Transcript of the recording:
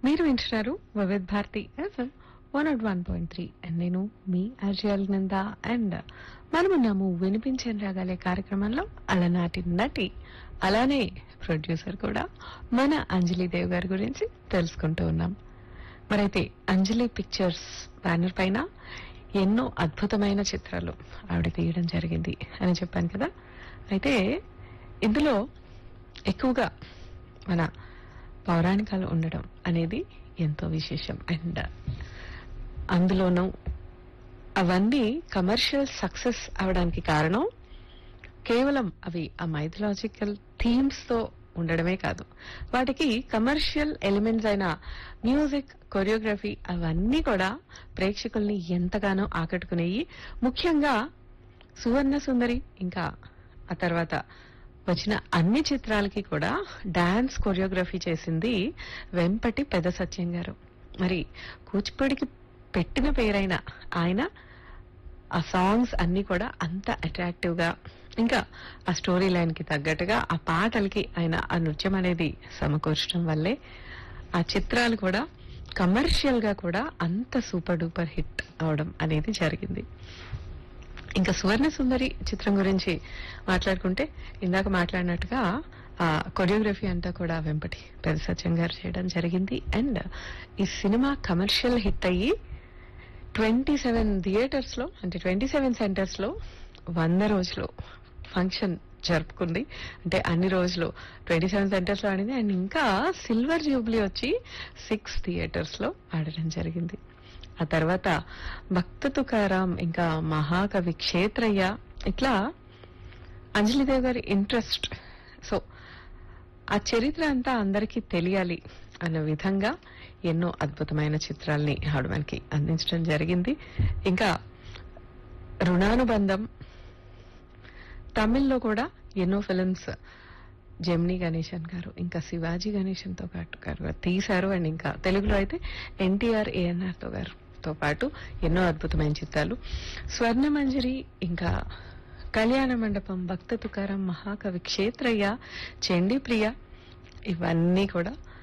మీరు వింటున్నారు Vividh Bharati FM one nought one point three and నేను మీ అర్జల్ నంద అండ్ మనమున్నాము వినిపించే రాగాలే కార్యక్రమంలో అలనాటి నటి అలానే ప్రొడ్యూసర్ కూడా మన అంజలి దేవ్ గారి గురించి తెలుసుకుంటూ ఉన్నాం మరైతే అంజలి పిక్చర్స్ బ్యానర్ పైన ఎన్నో అద్భుతమైన చిత్రాలు ఆవిడ తీయడం జరిగింది అని చెప్పాను కదా అయితే ఇందులో ఎక్కువగా మన పౌరాణికాలు ఉండడం అనేది ఎంతో విశేషం అండ్ అందులోనూ అవన్నీ కమర్షియల్ సక్సెస్ అవడానికి కారణం కేవలం అవి ఆ మైథలాజికల్ థీమ్స్ తో ఉండడమే కాదు వాటికి కమర్షియల్ ఎలిమెంట్స్ అయిన మ్యూజిక్ కొరియోగ్రఫీ అవన్నీ కూడా ప్రేక్షకుల్ని ఎంతగానో ఆకట్టుకునేవి ముఖ్యంగా సువర్ణ సుందరి ఇంకా ఆ తర్వాత వచ్చిన అన్ని చిత్రాలకి కూడా డాన్స్ కొరియోగ్రఫీ చేసింది వెంపటి పెద్ద సత్యం గారు మరి కూచిపూడికి పెట్టిన పేరైన ఆయన ఆ సాంగ్స్ అన్ని కూడా అంత అట్రాక్టివ్ గా ఇంకా ఆ స్టోరీ లైన్ కి తగ్గట్టుగా ఆ పాటలకి ఆయన ఆ నృత్యం అనేది సమకూర్చడం వల్లే ఆ చిత్రాలు కూడా కమర్షియల్ గా కూడా అంత సూపర్ డూపర్ హిట్ అవడం అనేది జరిగింది ఇంకా సువర్ణ సుందరి చిత్రం గురించి మాట్లాడుకుంటే ఇందాక మాట్లాడినట్టుగా ఆ కొరియోగ్రఫీ అంతా కూడా వెంపటి పెద్ద సత్యం గారు చేయడం జరిగింది అండ్ ఈ సినిమా కమర్షియల్ హిట్ అయ్యి ట్వంటీ సెవెన్ థియేటర్స్ లో అంటే ట్వంటీ సెవెన్ సెంటర్స్ లో వంద రోజులు ఫంక్షన్ జరుపుకుంది అంటే అన్ని రోజులు ట్వంటీ సెవెన్ సెంటర్స్ లో ఆడింది అండ్ ఇంకా సిల్వర్ జూబ్లీ వచ్చి సిక్స్ థియేటర్స్ లో ఆడడం జరిగింది ఆ తర్వాత భక్త తుకారాం ఇంకా మహాకవి క్షేత్రయ్య ఇట్లా అంజలిదేవ్ గారి ఇంట్రెస్ట్ సో ఆ చరిత్ర అంతా అందరికీ తెలియాలి అన్న విధంగా ఎన్నో అద్భుతమైన చిత్రాల్ని ఆవిడ మనకి అందించడం జరిగింది ఇంకా రుణానుబంధం తమిళ్లో కూడా ఎన్నో ఫిలిమ్స్ జెమినీ గణేశన్ గారు ఇంకా శివాజీ గణేశన్ తో పాటు గారు తీశారు అండ్ ఇంకా తెలుగులో అయితే ఎన్టీఆర్ ఏఎన్ఆర్ తో గారు తో పాటు ఎన్నో అద్భుతమైన చిత్రాలు స్వర్ణమంజరి ఇంకా కళ్యాణ మండపం భక్త తుకారం మహాకవి క్షేత్రయ్య చండీ ప్రియ ఇవన్నీ కూడా